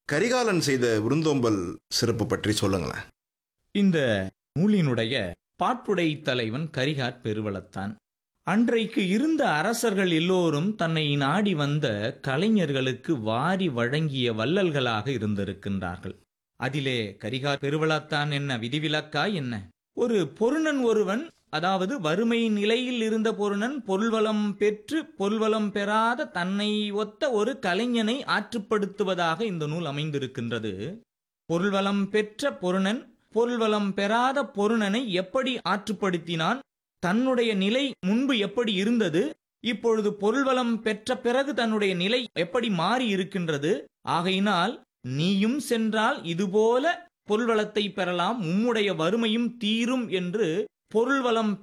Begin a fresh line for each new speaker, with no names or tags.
கரிகாலன் செய்த விருந்தோம்பல் சிறப்பு பற்றி சொல்லுங்களேன்
இந்த நூலினுடைய பாட்டுடை தலைவன் கரிகார் பெருவளத்தான் அன்றைக்கு இருந்த அரசர்கள் எல்லோரும் தன்னை நாடி வந்த கலைஞர்களுக்கு வாரி வழங்கிய வள்ளல்களாக இருந்திருக்கின்றார்கள் அதிலே கரிகார் பெருவளத்தான் என்ன விதிவிலக்கா என்ன ஒரு பொருணன் ஒருவன் அதாவது வறுமை நிலையில் இருந்த பொருணன் பொருள்வளம் பெற்று பொருள்வளம் பெறாத தன்னை ஒத்த ஒரு கலைஞனை ஆற்றுப்படுத்துவதாக இந்த நூல் அமைந்திருக்கின்றது பொருள்வளம் பெற்ற பொருணன் பொருள்வளம் பெறாத பொருணனை எப்படி ஆற்றுப்படுத்தினான் தன்னுடைய நிலை முன்பு எப்படி இருந்தது இப்பொழுது பொருள்வளம் பெற்ற பிறகு தன்னுடைய நிலை எப்படி மாறி இருக்கின்றது ஆகையினால் நீயும் சென்றால் இதுபோல பொருள்வளத்தை பெறலாம் உம்முடைய வறுமையும் தீரும் என்று பொருள்வளம்